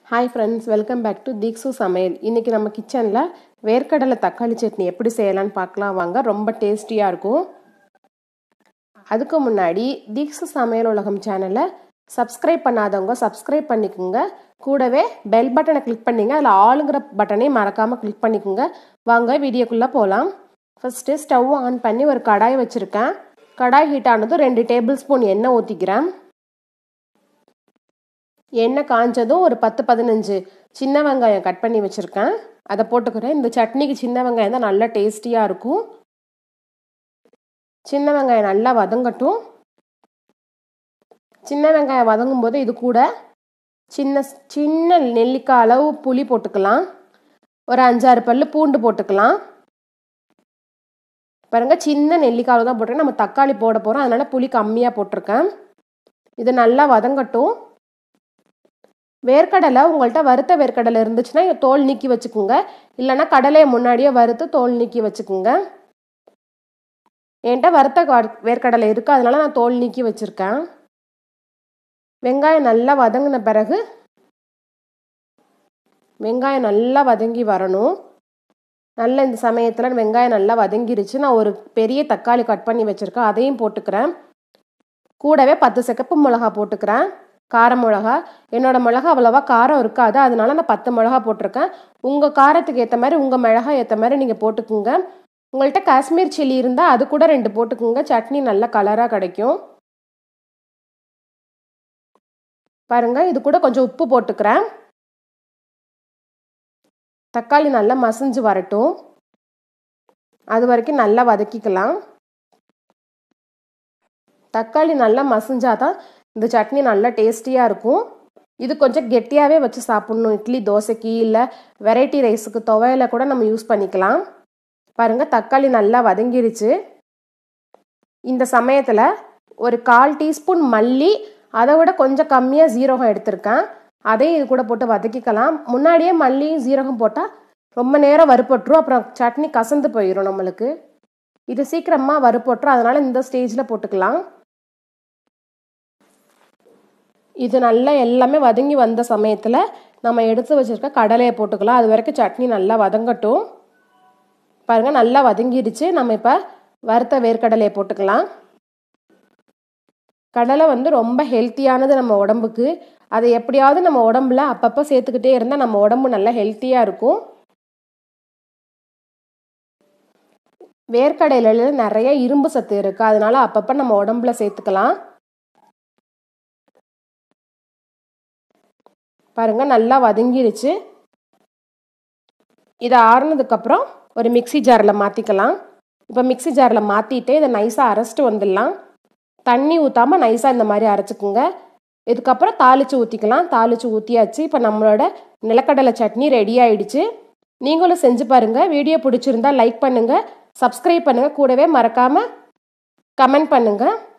hi friends welcome back to தீக்ஸு சமையல் இன்றைக்கி நம்ம கிச்சனில் வேர்க்கடலை தக்காளி சட்னி எப்படி செய்யலான்னு பார்க்கலாம் வாங்க ரொம்ப டேஸ்டியாக இருக்கும் அதுக்கு முன்னாடி தீக்ஸு சமையல் உலகம் சேனலை சப்ஸ்கிரைப் பண்ணாதவங்க சப்ஸ்கிரைப் பண்ணிக்கோங்க கூடவே பெல் பட்டனை கிளிக் பண்ணிங்க அதில் ஆளுங்கிற பட்டனையும் மறக்காமல் கிளிக் பண்ணிக்கோங்க வாங்க வீடியோக்குள்ளே போகலாம் ஃபஸ்ட்டு ஸ்டவ் ஆன் பண்ணி ஒரு கடாய் வச்சுருக்கேன் கடாய் ஹீட் ஆனதும் ரெண்டு டேபிள் ஸ்பூன் எண்ணெய் ஊற்றிக்கிறேன் எண்ணெய் காஞ்சதும் ஒரு பத்து பதினஞ்சு சின்ன வெங்காயம் கட் பண்ணி வச்சுருக்கேன் அதை போட்டுக்கிறேன் இந்த சட்னிக்கு சின்ன வெங்காயம் தான் நல்லா டேஸ்டியாக இருக்கும் சின்ன வெங்காயம் நல்லா வதங்கட்டும் சின்ன வெங்காயம் வதங்கும் போது இது கூட சின்ன சின்ன நெல்லிக்காய் அளவு புளி போட்டுக்கலாம் ஒரு அஞ்சாறு பல் பூண்டு போட்டுக்கலாம் பாருங்க சின்ன நெல்லிக்காய் தான் போட்டிருக்கேன் நம்ம தக்காளி போட போகிறோம் அதனால் புளி கம்மியாக போட்டிருக்கேன் இது நல்லா வதங்கட்டும் வேர்க்கடலை உங்கள்கிட்ட வறுத்த வேர்க்கடலை இருந்துச்சுன்னா தோல் நீக்கி வச்சுக்கோங்க இல்லைன்னா கடலையை முன்னாடியே வறுத்து தோல் நீக்கி வச்சுக்கோங்க என்கிட்ட வறுத்த வேர்க்கடலை இருக்குது அதனால நான் தோல் நீக்கி வச்சுருக்கேன் வெங்காயம் நல்லா வதங்கின பிறகு வெங்காயம் நல்லா வதங்கி வரணும் நல்ல இந்த சமயத்தில் வெங்காயம் நல்லா வதங்கிருச்சு நான் ஒரு பெரிய தக்காளி கட் பண்ணி வச்சுருக்கேன் அதையும் போட்டுக்கிறேன் கூடவே பத்து சிகப்பு மிளகா போட்டுக்கிறேன் கார மிளகா என்னோட மிளகா அவ்வளோவா காரம் இருக்காது அதனால நான் பத்து மிளகா போட்டிருக்கேன் உங்கள் காரத்துக்கு ஏற்ற மாதிரி உங்கள் மிளகா ஏற்ற மாதிரி நீங்கள் போட்டுக்குங்க உங்கள்கிட்ட காஷ்மீர் சில்லி இருந்தால் அது கூட ரெண்டு போட்டுக்குங்க சட்னி நல்ல கலராக கிடைக்கும் பாருங்க இது கூட கொஞ்சம் உப்பு போட்டுக்கிறேன் தக்காளி நல்லா மசிஞ்சு வரட்டும் அது வரைக்கும் நல்லா வதக்கிக்கலாம் தக்காளி நல்லா மசிஞ்சாதான் இந்த சட்னி நல்லா டேஸ்டியாக இருக்கும் இது கொஞ்சம் கெட்டியாகவே வச்சு சாப்பிட்ணும் இட்லி தோசைக்கு இல்லை வெரைட்டி ரைஸுக்கு துவையில கூட நம்ம யூஸ் பண்ணிக்கலாம் பாருங்கள் தக்காளி நல்லா வதங்கிருச்சு இந்த சமயத்தில் ஒரு கால் டீஸ்பூன் மல்லி அதை விட கொஞ்சம் கம்மியாக ஜீரகம் எடுத்திருக்கேன் அதையும் இது கூட போட்டு வதக்கிக்கலாம் முன்னாடியே மல்லியும் ஜீரகம் போட்டால் ரொம்ப நேரம் வறுப்பட்டுரும் அப்புறம் சட்னி கசந்து போயிடும் நம்மளுக்கு இது சீக்கிரமாக வறுப்பட்டுரும் அதனால் இந்த ஸ்டேஜில் போட்டுக்கலாம் இது நல்லா எல்லாமே வதங்கி வந்த சமயத்தில் நம்ம எடுத்து வச்சுருக்க கடலையை போட்டுக்கலாம் அது வரைக்கும் சட்னி நல்லா வதங்கட்டும் பாருங்கள் நல்லா வதங்கிடுச்சு நம்ம இப்போ வறுத்த வேர்க்கடலையை போட்டுக்கலாம் கடலை வந்து ரொம்ப ஹெல்த்தியானது நம்ம உடம்புக்கு அதை எப்படியாவது நம்ம உடம்புல அப்பப்போ சேர்த்துக்கிட்டே இருந்தால் நம்ம உடம்பு நல்லா ஹெல்த்தியாக இருக்கும் வேர்க்கடையில நிறைய இரும்பு சத்து இருக்குது அதனால அப்பப்போ நம்ம உடம்புல சேர்த்துக்கலாம் பாருங்க நல்லா வதங்கிருச்சு இதை ஆறுனதுக்கப்புறம் ஒரு மிக்சி ஜாரில் மாற்றிக்கலாம் இப்போ மிக்சி ஜாரில் மாற்றிட்டு இதை நைஸாக அரைச்சிட்டு வந்துடலாம் தண்ணி ஊற்றாமல் நைஸாக இந்த மாதிரி அரைச்சிக்குங்க இதுக்கப்புறம் தாளித்து ஊற்றிக்கலாம் தாளித்து ஊற்றியாச்சு இப்போ நம்மளோட நிலக்கடலை சட்னி ரெடி ஆயிடுச்சு நீங்களும் செஞ்சு பாருங்கள் வீடியோ பிடிச்சிருந்தா லைக் பண்ணுங்கள் சப்ஸ்கிரைப் பண்ணுங்கள் கூடவே மறக்காமல் கமெண்ட் பண்ணுங்கள்